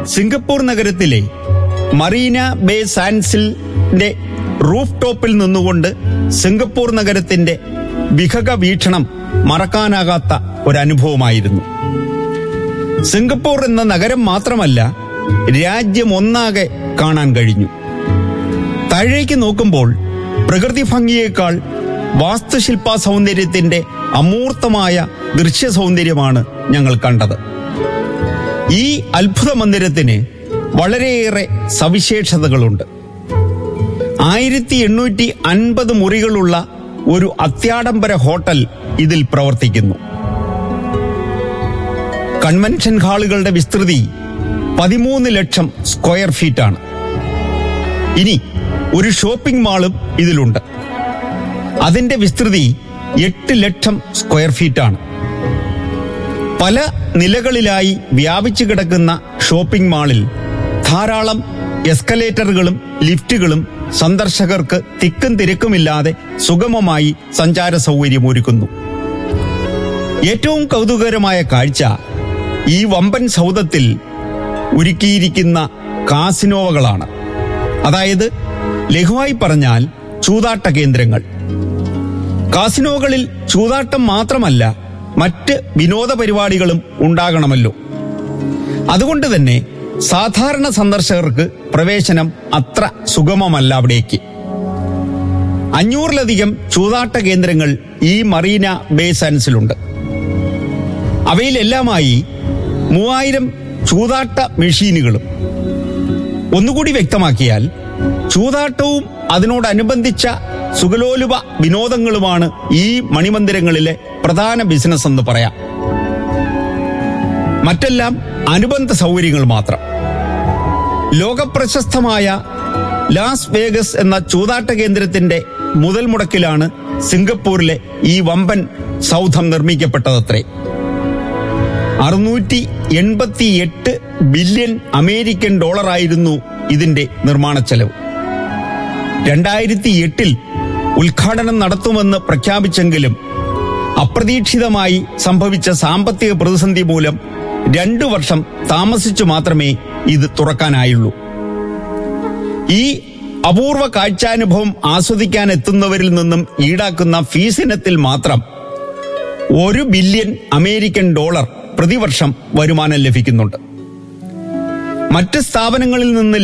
Singapore നഗരത്തിലെ Marina bay സാൻസിന്റെ roof ടോപ്പിൽ നിന്നുകൊണ്ട് സിംഗപ്പൂർ നഗരത്തിന്റെ വിഹക വീക്ഷണം മറക്കാനാകാത്ത ഒരനുഭവമായിരുന്നു സിംഗപ്പൂർ എന്ന നഗരം മാത്രമല്ല രാജ്യം ഒന്നാകെ കാണാൻ കഴിഞ്ഞു താഴേക്ക് നോക്കുമ്പോൾ പ്രകൃതി ഭംഗിയേക്കാൾ വാസ്തുശില്പ സൗന്ദര്യത്തിന്റെ അമൂർത്തമായ ദൃശ്യ സൗന്ദര്യമാണ് ഞങ്ങൾ കണ്ടത് ഈ അത്ഭുത മന്ദിരത്തിന് വളരെയേറെ സവിശേഷതകളുണ്ട് ആയിരത്തി എണ്ണൂറ്റി അൻപത് മുറികളുള്ള ഒരു അത്യാഡംബര ഹോട്ടൽ ഇതിൽ പ്രവർത്തിക്കുന്നു കൺവെൻഷൻ ഹാളുകളുടെ വിസ്തൃതി പതിമൂന്ന് ലക്ഷം സ്ക്വയർ ഫീറ്റാണ് ഇനി ഒരു ഷോപ്പിംഗ് മാളും ഇതിലുണ്ട് അതിന്റെ വിസ്തൃതി എട്ട് ലക്ഷം സ്ക്വയർ ഫീറ്റാണ് പല നിലകളിലായി വ്യാപിച്ചു കിടക്കുന്ന ഷോപ്പിംഗ് മാളിൽ ധാരാളം എസ്കലേറ്ററുകളും ലിഫ്റ്റുകളും സന്ദർശകർക്ക് തിക്കും തിരക്കുമില്ലാതെ സുഗമമായി സഞ്ചാര സൗകര്യമൊരുക്കുന്നു ഏറ്റവും കൗതുകകരമായ കാഴ്ച ഈ വമ്പൻ സൗധത്തിൽ ഒരുക്കിയിരിക്കുന്ന കാസിനോവകളാണ് അതായത് ലഘുവായി പറഞ്ഞാൽ ചൂതാട്ട കേന്ദ്രങ്ങൾ കാസിനോകളിൽ ചൂതാട്ടം മാത്രമല്ല മറ്റ് വിനോദ പരിപാടികളും ഉണ്ടാകണമല്ലോ അതുകൊണ്ട് തന്നെ സാധാരണ സന്ദർശകർക്ക് പ്രവേശനം അത്ര സുഗമമല്ല അവിടേക്ക് അഞ്ഞൂറിലധികം ചൂതാട്ട കേന്ദ്രങ്ങൾ ഈ മറീന ബേ സാൻസിലുണ്ട് അവയിലെല്ലാമായി മൂവായിരം ചൂതാട്ട മെഷീനുകളും ഒന്നുകൂടി വ്യക്തമാക്കിയാൽ ചൂതാട്ടവും അതിനോടനുബന്ധിച്ച സുഗലോലുപ വിനോദങ്ങളുമാണ് ഈ മണിമന്ദിരങ്ങളിലെ പ്രധാന ബിസിനസ് എന്ന് പറയാം മറ്റെല്ലാം അനുബന്ധ സൗകര്യങ്ങൾ മാത്രം ലോകപ്രശസ്തമായ ലാസ് വേഗസ് എന്ന ചൂതാട്ട കേന്ദ്രത്തിന്റെ മുതൽ മുടക്കിലാണ് സിംഗപ്പൂരിലെ ഈ വമ്പൻ സൗധം നിർമ്മിക്കപ്പെട്ടതത്രേ അറുന്നൂറ്റി എൺപത്തി എട്ട് ബില്യൺ അമേരിക്കൻ ഡോളറായിരുന്നു ഇതിന്റെ നിർമ്മാണ ചെലവ് രണ്ടായിരത്തി എട്ടിൽ ഉദ്ഘാടനം നടത്തുമെന്ന് പ്രഖ്യാപിച്ചെങ്കിലും അപ്രതീക്ഷിതമായി സംഭവിച്ച സാമ്പത്തിക പ്രതിസന്ധി മൂലം രണ്ടു വർഷം താമസിച്ചു മാത്രമേ ഇത് തുറക്കാനായുള്ളൂ ഈ അപൂർവ കാഴ്ചാനുഭവം ആസ്വദിക്കാൻ എത്തുന്നവരിൽ നിന്നും ഈടാക്കുന്ന ഫീസിനത്തിൽ മാത്രം ഒരു ബില്യൺ അമേരിക്കൻ ഡോളർ പ്രതിവർഷം വരുമാനം ലഭിക്കുന്നുണ്ട് മറ്റ് സ്ഥാപനങ്ങളിൽ നിന്ന്